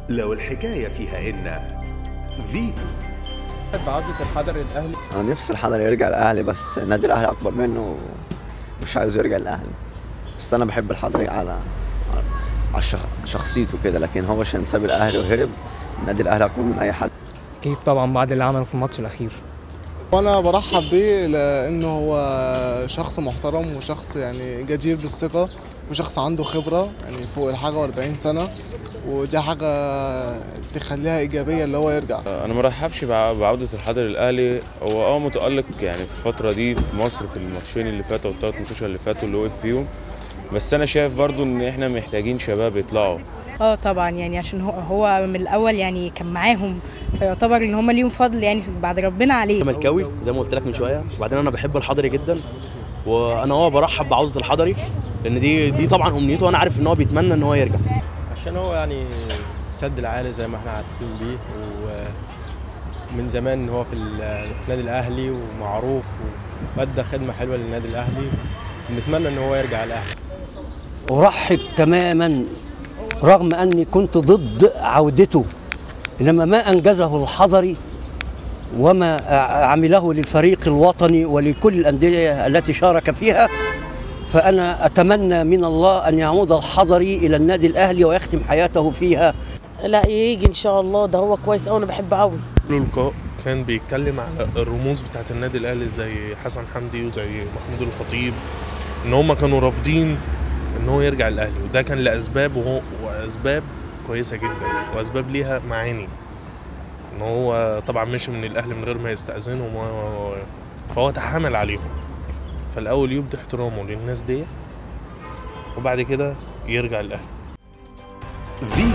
لو الحكاية فيها إن فيتو بعودة الحضري الأهلي انا نفسي الحضري يرجع الاهلي بس النادي الاهلي اكبر منه ومش عايزه يرجع الاهلي بس انا بحب الحضري على على الشخ- شخصيته كده لكن هو عشان ساب الاهلي وهرب النادي الاهلي اكبر من اي حد اكيد طبعا بعد اللي عمله في الماتش الاخير وانا برحب بيه لانه هو شخص محترم وشخص يعني جدير بالثقه وشخص عنده خبره يعني فوق الحاجه و40 سنه ودي حاجه تخليها ايجابيه اللي هو يرجع انا ما رحبش بع- بعوده الحضري الاهلي هو اه متالق يعني في الفتره دي في مصر في الماتشين اللي فاتوا والثلاث ماتشات اللي فاتوا اللي وقف فيهم بس انا شايف برضو ان احنا محتاجين شباب يطلعوا اه طبعا يعني عشان هو هو من الاول يعني كان معاهم فيعتبر ان هم ليهم فضل يعني بعد ربنا عليه زملكاوي زي ما قلت لك من شويه وبعدين انا بحب الحضري جدا وانا هو برحب بعوده الحضري لان دي دي طبعا امنيته وانا عارف ان هو بيتمنى ان هو يرجع عشان هو يعني السد العالي زي ما احنا عارفين بيه ومن زمان هو في ال- في النادي الأهلي ومعروف وأدى خدمة حلوة للنادي الأهلي نتمنى إن هو يرجع الأهلي أرحب تماما رغم أني كنت ضد عودته إنما ما أنجزه الحضري وما عمله للفريق الوطني ولكل الأندية التي شارك فيها فأنا أتمنى من الله أن يعود الحضري إلى النادي الأهلي ويختم حياته فيها لا يجي ان شاء الله ده هو كويس قوي انا بحبه قوي له لقاء كان بيتكلم على الرموز بتاعت النادي الاهلي زي حسن حمدي وزي محمود الخطيب ان هم كانوا رافضين ان هو يرجع الاهلي وده كان لاسباب وهو واسباب كويسه جدا واسباب ليها معاني ان هو طبعا مشي من الاهلي من غير ما يستاذنهم و- فهو تحامل عليهم فالاول يبدي احترامه للناس ديت وبعد كده يرجع الاهلي فيتو